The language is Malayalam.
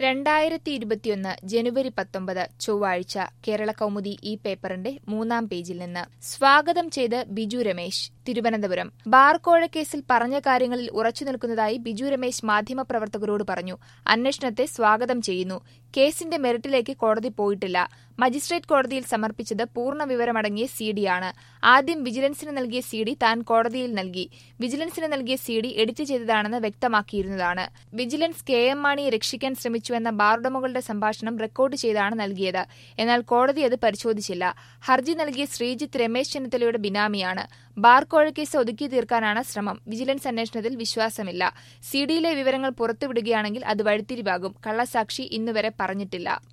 രണ്ടായിരത്തി ഇരുപത്തിയൊന്ന് ജനുവരി പത്തൊമ്പത് ചൊവ്വാഴ്ച കേരള കൗമുദി ഈ പേപ്പറിന്റെ മൂന്നാം പേജിൽ നിന്ന് സ്വാഗതം ചെയ്ത് ബിജു രമേശ് തിരുവനന്തപുരം ബാർ കോഴക്കേസിൽ പറഞ്ഞ കാര്യങ്ങളിൽ ഉറച്ചു നിൽക്കുന്നതായി ബിജു രമേശ് മാധ്യമപ്രവർത്തകരോട് പറഞ്ഞു അന്വേഷണത്തെ സ്വാഗതം ചെയ്യുന്നു കേസിന്റെ മെറിറ്റിലേക്ക് കോടതി പോയിട്ടില്ല മജിസ്ട്രേറ്റ് കോടതിയിൽ സമർപ്പിച്ചത് പൂർണ്ണ വിവരമടങ്ങിയ സി ഡിയാണ് ആദ്യം വിജിലൻസിന് നൽകിയ സി ഡി താൻ കോടതിയിൽ നൽകി വിജിലൻസിന് നൽകിയ സി ഡി എഡിറ്റ് ചെയ്തതാണെന്ന് വ്യക്തമാക്കിയിരുന്നതാണ് വിജിലൻസ് കെ എം മാണിയെ രക്ഷിക്കാൻ ശ്രമിച്ചുവെന്ന ബാറുടമകളുടെ സംഭാഷണം റെക്കോർഡ് ചെയ്താണ് നൽകിയത് എന്നാൽ കോടതി അത് പരിശോധിച്ചില്ല ഹർജി നൽകിയ ശ്രീജിത്ത് രമേശ് ചെന്നിത്തലയുടെ ബിനാമിയാണ് ബാർ കോഴക്കേസ് ഒതുക്കി തീർക്കാനാണ് ശ്രമം വിജിലൻസ് അന്വേഷണത്തിൽ വിശ്വാസമില്ല സി ഡിയിലെ വിവരങ്ങൾ പുറത്തുവിടുകയാണെങ്കിൽ അത് വഴിത്തിരിവാകും കള്ളസാക്ഷി ഇന്നുവരെ പറഞ്ഞിട്ടില്ല